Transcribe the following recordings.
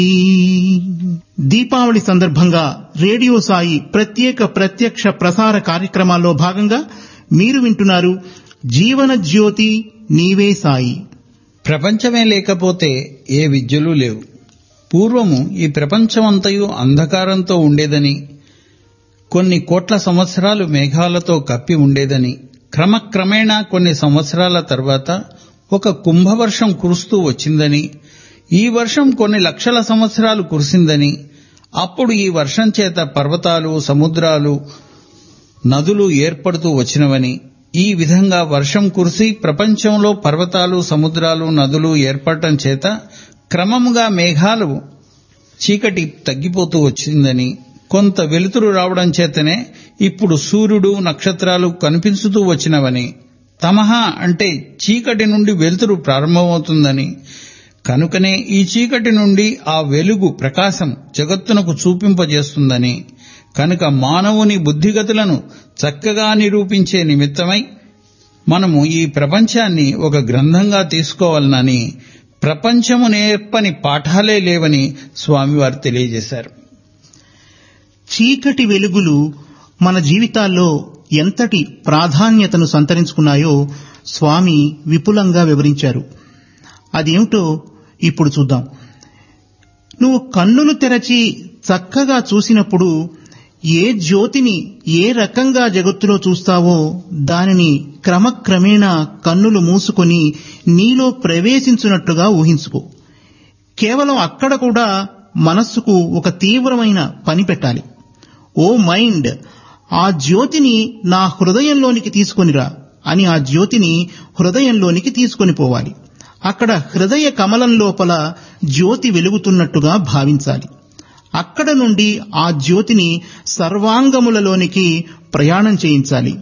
దీపావళి సందర్భంగా రేడియో సాయి ప్రత్యేక ప్రత్యక్ష ప్రసార కార్యక్రమాల్లో భాగంగా మీరు వింటున్నారు జీవన జ్యోతి నీవే సాయి ప్రపంచమే లేకపోతే ఏ విద్యలు లేవు పూర్వము ఈ ప్రపంచమంతయు అంధకారంతో ఉండేదని కొన్ని కోట్ల సంవత్సరాలు మేఘాలతో కప్పి ఉండేదని క్రమక్రమేణా కొన్ని సంవత్సరాల తర్వాత ఒక కుంభవర్షం కురుస్తూ వచ్చిందని ఈ వర్షం కొన్ని లక్షల సంవత్సరాలు కురిసిందని అప్పుడు ఈ వర్షం చేత పర్వతాలు సముద్రాలు నదులు ఏర్పడుతూ వచ్చినవని ఈ విధంగా వర్షం కురిసి ప్రపంచంలో పర్వతాలు సముద్రాలు నదులు ఏర్పడటం చేత క్రమముగా మేఘాలు చీకటి తగ్గిపోతూ వచ్చిందని కొంత వెలుతురు రావడం చేతనే ఇప్పుడు సూర్యుడు నక్షత్రాలు కనిపించుతూ వచ్చినవని తమహ అంటే చీకటి నుండి వెలుతురు ప్రారంభమవుతుందని కనుకనే ఈ చీకటి నుండి ఆ వెలుగు ప్రకాశం జగత్తునకు చూపింపజేస్తుందని కనుక మానవుని బుద్ధిగతులను చక్కగా నిరూపించే నిమిత్తమై మనము ఈ ప్రపంచాన్ని ఒక గ్రంథంగా తీసుకోవాలనని ప్రపంచము నేర్పని పాఠాలే లేవని స్వామివారు తెలియజేశారు చీకటి వెలుగులు మన జీవితాల్లో ఎంతటి ప్రాధాన్యతను సంతరించుకున్నాయో స్వామి విపులంగా వివరించారు అదేమిటో ఇప్పుడు చూద్దాం నువ్వు కన్నులు తెరచి చక్కగా చూసినప్పుడు ఏ జ్యోతిని ఏ రకంగా జగత్తులో చూస్తావో దానిని క్రమక్రమేణా కన్నులు మూసుకొని నీలో ప్రవేశించున్నట్టుగా ఊహించుకో కేవలం అక్కడ కూడా మనస్సుకు ఒక తీవ్రమైన పని పెట్టాలి ఓ మైండ్ ఆ జ్యోతిని నా హృదయంలోనికి తీసుకొనిరా అని ఆ జ్యోతిని హృదయంలోనికి తీసుకొని పోవాలి అక్కడ హృదయ కమలం లోపల జ్యోతి వెలుగుతున్నట్టుగా భావించాలి అక్కడ నుండి ఆ జ్యోతిని సర్వాంగములలోనికి ప్రయాణం చేయించాలి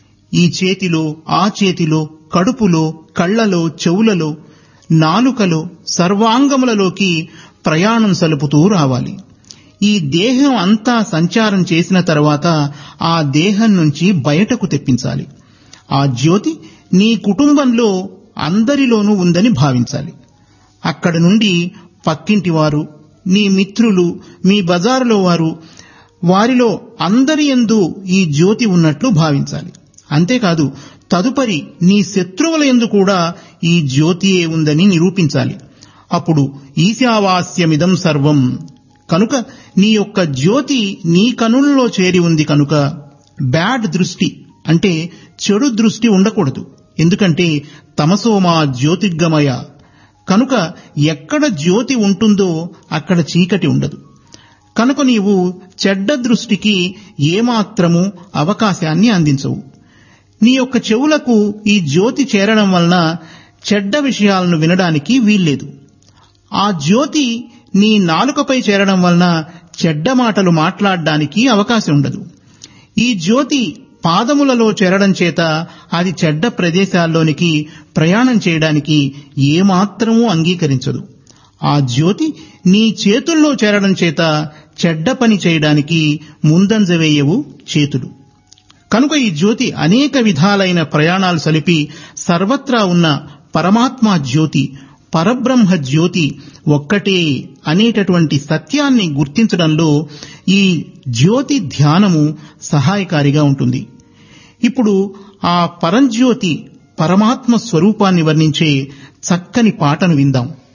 ఈ చేతిలో ఆ చేతిలో కడుపులో కళ్లలో చెవులలో నాలుకలో సర్వాంగములలోకి ప్రయాణం సలుపుతూ రావాలి ఈ దేహం అంతా సంచారం చేసిన తర్వాత ఆ దేహం నుంచి బయటకు తెప్పించాలి ఆ జ్యోతి నీ కుటుంబంలో అందరిలోనూ ఉందని భావించాలి అక్కడ నుండి పక్కింటి వారు నీ మిత్రులు మీ బజారులో వారు వారిలో అందరి ఎందు ఈ జ్యోతి ఉన్నట్లు భావించాలి అంతేకాదు తదుపరి నీ శత్రువుల ఎందు కూడా ఈ జ్యోతియే ఉందని నిరూపించాలి అప్పుడు ఈశావాస్యమిదం సర్వం కనుక నీ యొక్క జ్యోతి నీ కనుల్లో చేరి ఉంది కనుక బ్యాడ్ దృష్టి అంటే చెడు దృష్టి ఉండకూడదు ఎందుకంటే తమసోమా జ్యోతిర్గమయ కనుక ఎక్కడ జ్యోతి ఉంటుందో అక్కడ చీకటి ఉండదు కనుక నీవు చెడ్డ దృష్టికి ఏమాత్రము అవకాశాన్ని అందించవు నీ యొక్క చెవులకు ఈ జ్యోతి చేరడం వలన చెడ్డ విషయాలను వినడానికి వీల్లేదు ఆ జ్యోతి నీ నాలుకపై చేరడం వలన చెడ్డ మాటలు మాట్లాడడానికి అవకాశం ఉండదు ఈ జ్యోతి పాదములలో చేరడం చేత అది చెడ్డ ప్రదేశాల్లోనికి ప్రయాణం చేయడానికి ఏమాత్రమూ అంగీకరించదు ఆ జ్యోతి నీ చేతుల్లో చేరడం చేత చెడ్డ పని చేయడానికి ముందంజ వేయవు చేతులు కనుక ఈ జ్యోతి అనేక విధాలైన ప్రయాణాలు సలిపి సర్వత్రా ఉన్న పరమాత్మ జ్యోతి పరబ్రహ్మ జ్యోతి ఒక్కటే అనేటటువంటి సత్యాన్ని గుర్తించడంలో ఈ జ్యోతి ధ్యానము సహాయకారిగా ఉంటుంది ఇప్పుడు ఆ పరంజ్యోతి పరమాత్మ స్వరూపాన్ని వర్ణించే చక్కని పాటను విందాం